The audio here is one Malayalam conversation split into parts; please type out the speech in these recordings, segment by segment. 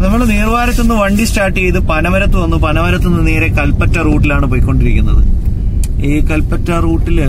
നമ്മൾ നീർവാരത്ത് നിന്ന് വണ്ടി സ്റ്റാർട്ട് ചെയ്ത് പനമരത്ത് വന്നു പനമരത്ത് നിന്ന് നേരെ കൽപ്പറ്റ റൂട്ടിലാണ് പോയിക്കൊണ്ടിരിക്കുന്നത് ഈ കൽപ്പറ്റ റൂട്ടില്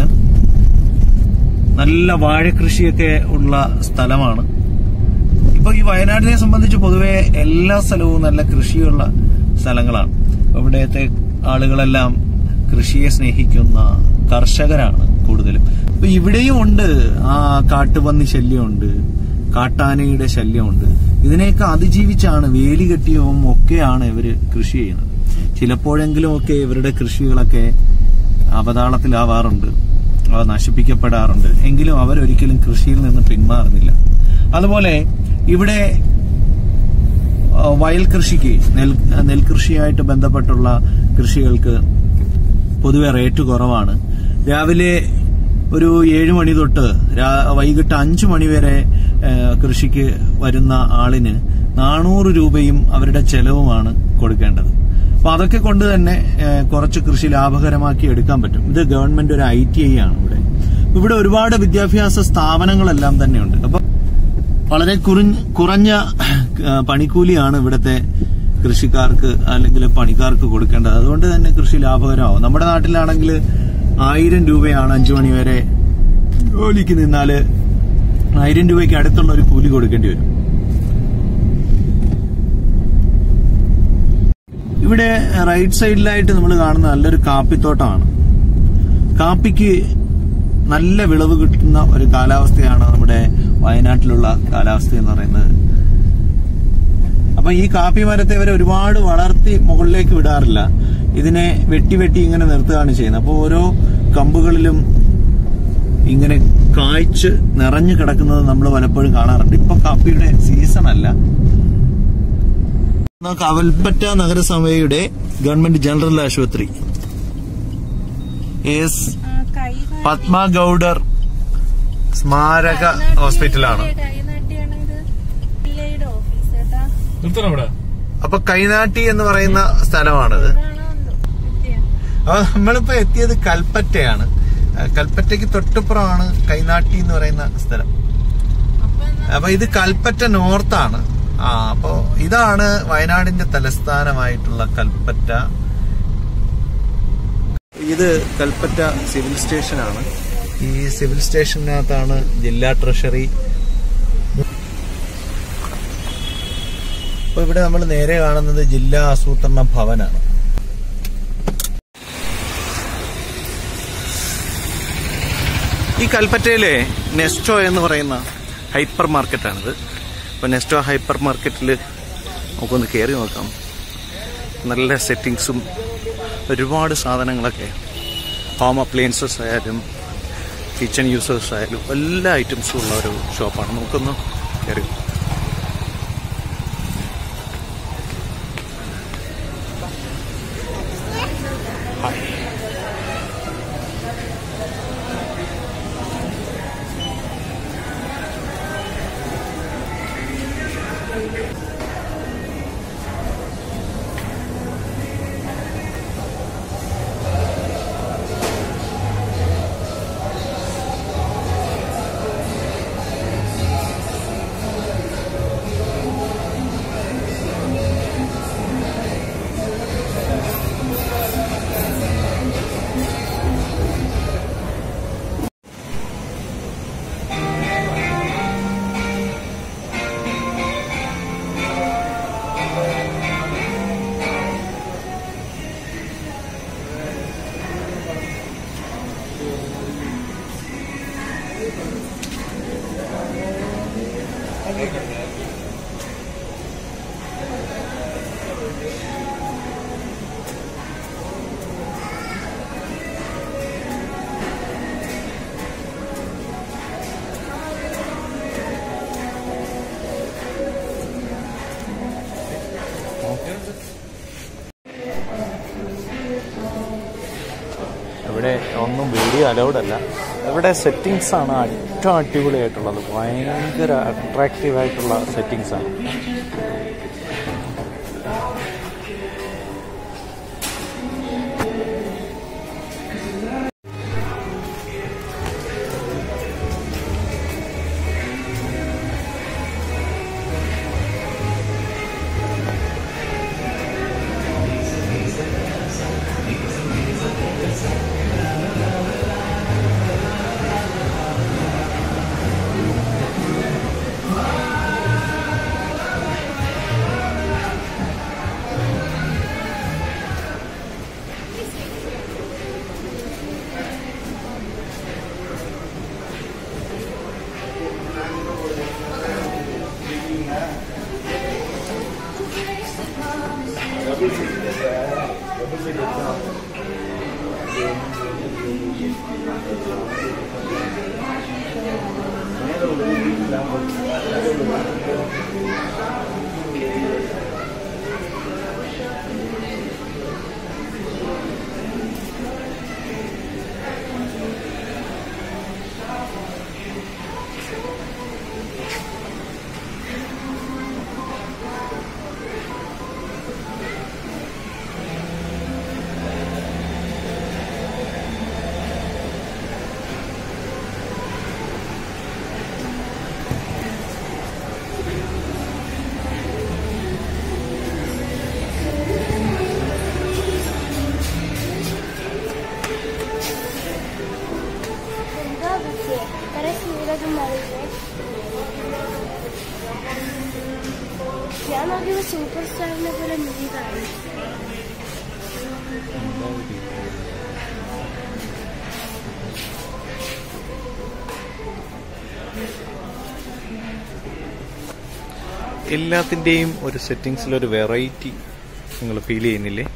നല്ല വാഴകൃഷിയൊക്കെ ഉള്ള സ്ഥലമാണ് ഇപ്പൊ ഈ വയനാടിനെ സംബന്ധിച്ച് പൊതുവെ എല്ലാ സ്ഥലവും നല്ല കൃഷിയുള്ള സ്ഥലങ്ങളാണ് അപ്പൊ ഇവിടത്തെ ആളുകളെല്ലാം കൃഷിയെ സ്നേഹിക്കുന്ന കർഷകരാണ് കൂടുതലും അപ്പൊ ഇവിടെയും ഉണ്ട് ആ കാട്ടുപന്നി ശല്യമുണ്ട് കാട്ടാനയുടെ ശല്യമുണ്ട് ഇതിനെയൊക്കെ അതിജീവിച്ചാണ് വേലി കെട്ടിയവും ഒക്കെയാണ് ഇവര് കൃഷി ചെയ്യുന്നത് ചിലപ്പോഴെങ്കിലും ഒക്കെ ഇവരുടെ കൃഷികളൊക്കെ അവതാളത്തിലാവാറുണ്ട് അവ നശിപ്പിക്കപ്പെടാറുണ്ട് എങ്കിലും അവരൊരിക്കലും കൃഷിയിൽ നിന്ന് പിന്മാറുന്നില്ല അതുപോലെ ഇവിടെ ആ, വയൽ കൃഷിക്ക് നെൽ നെൽകൃഷിയായിട്ട് ബന്ധപ്പെട്ടുള്ള കൃഷികൾക്ക് പൊതുവെ റേറ്റ് കുറവാണ് രാവിലെ ഒരു ഏഴ് മണി തൊട്ട് രാ- വൈകിട്ട് അഞ്ചു മണി വരെ ആ, കൃഷിക്ക് വരുന്ന ആളിന് നാനൂറ് രൂപയും അവരുടെ ചെലവുമാണ് കൊടുക്കേണ്ടത് അപ്പൊ അതൊക്കെ കൊണ്ട് തന്നെ ആ, കുറച്ച് കൃഷി ലാഭകരമാക്കി എടുക്കാൻ പറ്റും ഇത് ഗവൺമെന്റ് ഒരു ഐ ടി ഐ ആണ് ഇവിടെ ഇവിടെ ഒരുപാട് വിദ്യാഭ്യാസ സ്ഥാപനങ്ങളെല്ലാം തന്നെയുണ്ട് അപ്പൊ വളരെ കുറഞ്ഞ കുറഞ്ഞ ആ, പണിക്കൂലിയാണ് ഇവിടുത്തെ കൃഷിക്കാർക്ക് അല്ലെങ്കിൽ പണിക്കാർക്ക് കൊടുക്കേണ്ടത് അതുകൊണ്ട് തന്നെ കൃഷി ലാഭകരമാവും നമ്മുടെ നാട്ടിലാണെങ്കിൽ ആയിരം രൂപയാണ് അഞ്ചു മണി വരെ ജോലിക്ക് നിന്നാല് ആയിരം രൂപയ്ക്ക് അടുത്തുള്ള ഒരു കൂലി കൊടുക്കേണ്ടി വരും ഇവിടെ റൈറ്റ് സൈഡിലായിട്ട് നമ്മൾ കാണുന്ന നല്ലൊരു കാപ്പിത്തോട്ടമാണ് കാപ്പിക്ക് നല്ല വിളവ് കിട്ടുന്ന ഒരു കാലാവസ്ഥയാണ് നമ്മുടെ വയനാട്ടിലുള്ള കാലാവസ്ഥ എന്ന് പറയുന്നത് അപ്പൊ ഈ കാപ്പി മരത്തെ ഇവരെ ഒരുപാട് വളർത്തി മുകളിലേക്ക് വിടാറില്ല ഇതിനെ വെട്ടി വെട്ടി ഇങ്ങനെ നിർത്തുകയാണ് ചെയ്യുന്നത് അപ്പോൾ ഓരോ കമ്പുകളിലും ഇങ്ങനെ കായ്ച്ച് നിറഞ്ഞു കിടക്കുന്നത് നമ്മൾ പലപ്പോഴും കാണാറുണ്ട് ഇപ്പൊ കാപ്പിയുടെ സീസൺ അല്ല കവൽപ്പറ്റ നഗരസഭയുടെ ഗവൺമെന്റ് ജനറൽ ആശുപത്രി എസ് പത്മ ഗൌഡർ സ്മാരക ഹോസ്പിറ്റലാണ് നിർത്തണം ഇവിടെ അപ്പൊ കൈനാട്ടി എന്ന് പറയുന്ന സ്ഥലമാണിത് അപ്പൊ നമ്മളിപ്പോ എത്തിയത് കൽപ്പറ്റയാണ് ആ, കൽപ്പറ്റയ്ക്ക് തൊട്ടുപുറമാണ് കൈനാട്ടി എന്ന് പറയുന്ന സ്ഥലം അപ്പൊ ഇത് കൽപ്പറ്റ നോർത്താണ് ആ അപ്പോ ഇതാണ് വയനാടിന്റെ തലസ്ഥാനമായിട്ടുള്ള കൽപ്പറ്റ ഇത് കൽപ്പറ്റ സിവിൽ സ്റ്റേഷനാണ് ഈ സിവിൽ സ്റ്റേഷനകത്താണ് ജില്ലാ ട്രഷറി അപ്പൊ ഇവിടെ നമ്മൾ നേരെ കാണുന്നത് ജില്ലാ ആസൂത്രണ ഭവനാണ് ഈ കൽപ്പറ്റയിലെ നെസ്റ്റോ എന്ന് പറയുന്ന ഹൈപ്പർ മാർക്കറ്റാണിത് അപ്പൊ നെസ്റ്റോ ഹൈപ്പർ മാർക്കറ്റിൽ നമുക്കൊന്ന് കയറി നോക്കാം നല്ല സെറ്റിങ്സും ഒരുപാട് സാധനങ്ങളൊക്കെ ഹോം അപ്ലയൻസസ് ആയാലും കിച്ചൺ യൂസേഴ്സ് ആയാലും എല്ലാ ഐറ്റംസും ഉള്ള ഒരു ഷോപ്പാണ് നമുക്കൊന്ന് കയറി ഇവിടെ ഒന്നും വീഡിയോ അലൗഡ് അല്ല ഇവിടെ സെറ്റിങ്സ് ആണ് ഏറ്റവും അടിപൊളിയായിട്ടുള്ളത് ഭയങ്കര അട്രാക്റ്റീവ് ആയിട്ടുള്ള സെറ്റിങ്സ് ആണ് എന്താ പക്ഷേ ഇത്ര സൂരജ് മറിയില്ലേ ഞാൻ നോക്കിയത് സൂപ്പർ സ്റ്റാറിനെ പോലെ നീതാണ് എല്ലാത്തിന്റെയും ഒരു സെറ്റിങ്സിൽ ഒരു വെറൈറ്റി നിങ്ങൾ ഫീൽ ചെയ്യുന്നില്ലേ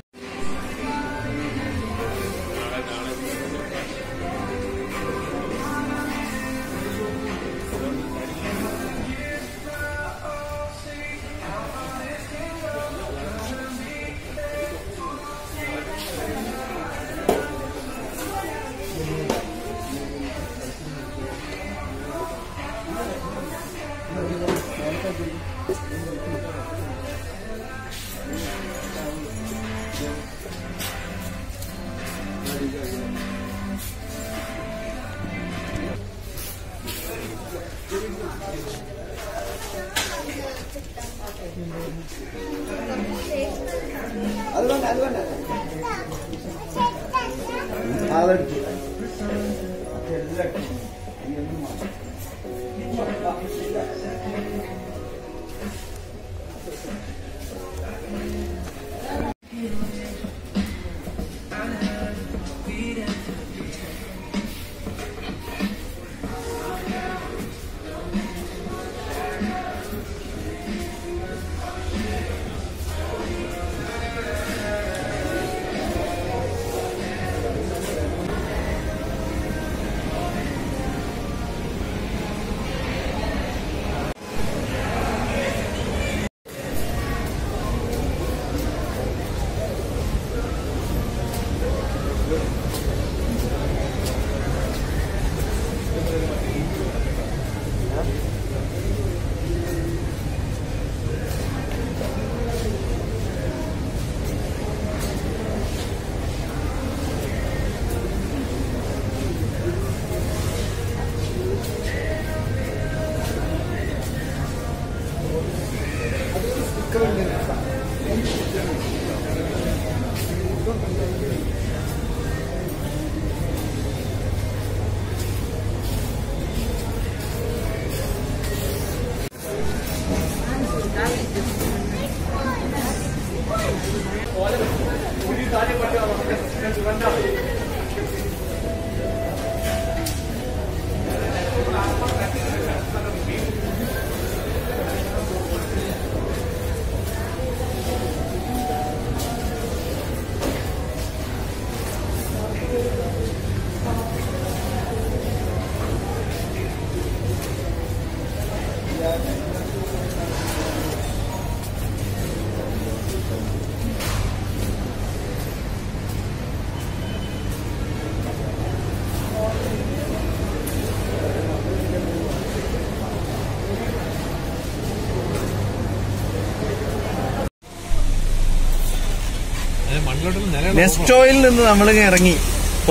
മണ്ണിലോട്ടുള്ള നില നെസ്റ്റോയിൽ നിന്ന് നമ്മൾ ഇറങ്ങി ഇപ്പോ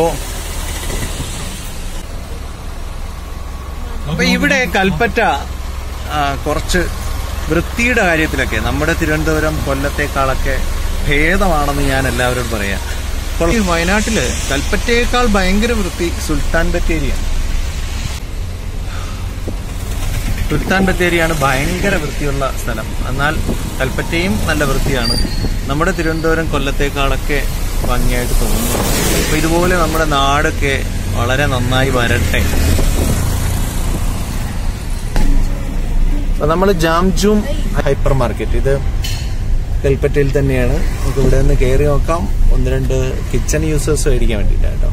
അപ്പൊ ഇവിടെ കൽപ്പറ്റ ആ, കുറച്ച് വൃത്തിയുടെ കാര്യത്തിലൊക്കെ നമ്മുടെ തിരുവനന്തപുരം കൊല്ലത്തേക്കാളൊക്കെ ഭേദമാണെന്ന് ഞാൻ എല്ലാവരോടും പറയാം ഇപ്പോൾ ഈ വയനാട്ടില് കൽപ്പറ്റയേക്കാൾ ഭയങ്കര വൃത്തി സുൽത്താൻ ബത്തേരിയാണ് സുൽത്താൻ ബത്തേരിയാണ് ഭയങ്കര വൃത്തിയുള്ള സ്ഥലം എന്നാൽ കൽപ്പറ്റയും നല്ല വൃത്തിയാണ് നമ്മുടെ തിരുവനന്തപുരം കൊല്ലത്തേക്കാളൊക്കെ ഭംഗിയായിട്ട് തോന്നുന്നു അപ്പൊ ഇതുപോലെ നമ്മുടെ നാടൊക്കെ വളരെ നന്നായി വരട്ടെ അപ്പൊ നമ്മൾ ജാംജൂം ഹൈപ്പർ മാർക്കറ്റ് ഇത് കൽപ്പറ്റയിൽ തന്നെയാണ് നമുക്ക് ഇവിടെ നിന്ന് കയറി നോക്കാം ഒന്ന് രണ്ട് കിച്ചൺ യൂസേഴ്സ് മേടിക്കാൻ വേണ്ടിയിട്ടാണ് കേട്ടോ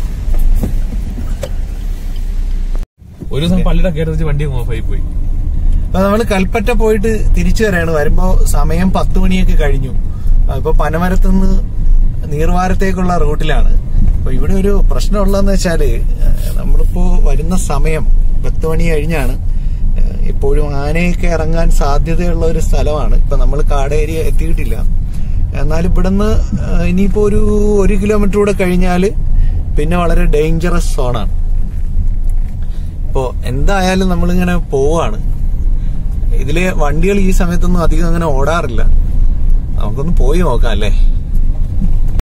ഒരു ദിവസം പള്ളിയുടെ കയറി വെച്ച് വണ്ടി ഓഫായി പോയി അപ്പൊ നമ്മൾ കൽപ്പറ്റ പോയിട്ട് തിരിച്ചു വരാണ് വരുമ്പോ സമയം പത്ത് മണിയൊക്കെ കഴിഞ്ഞു ഇപ്പൊ പനമരത്തുനിന്ന് നീർവാരത്തേക്കുള്ള റൂട്ടിലാണ് അപ്പൊ ഇവിടെ ഒരു പ്രശ്നമുള്ളതെന്ന് വെച്ചാല് ഏഹ്, നമ്മളിപ്പോ വരുന്ന സമയം പത്ത് മണി കഴിഞ്ഞാണ് ഏഹ്, ഇപ്പോഴും ആനയൊക്കെ ഇറങ്ങാൻ സാധ്യതയുള്ള ഒരു സ്ഥലമാണ് ഇപ്പൊ നമ്മൾ കാട് ഏരിയ എത്തിയിട്ടില്ല എന്നാൽ ഇവിടുന്ന് ഏഹ്, ഇനിയിപ്പോ ഒരു ഒരു കിലോമീറ്റർ കൂടെ കഴിഞ്ഞാല് പിന്നെ വളരെ ഡേഞ്ചറസ് സോണാണ് ഇപ്പോ എന്തായാലും നമ്മളിങ്ങനെ പോവാണ് ഇതില് വണ്ടികൾ ഈ സമയത്തൊന്നും അധികം അങ്ങനെ ഓടാറില്ല നമുക്കൊന്ന് പോയി നോക്കാം അല്ലേ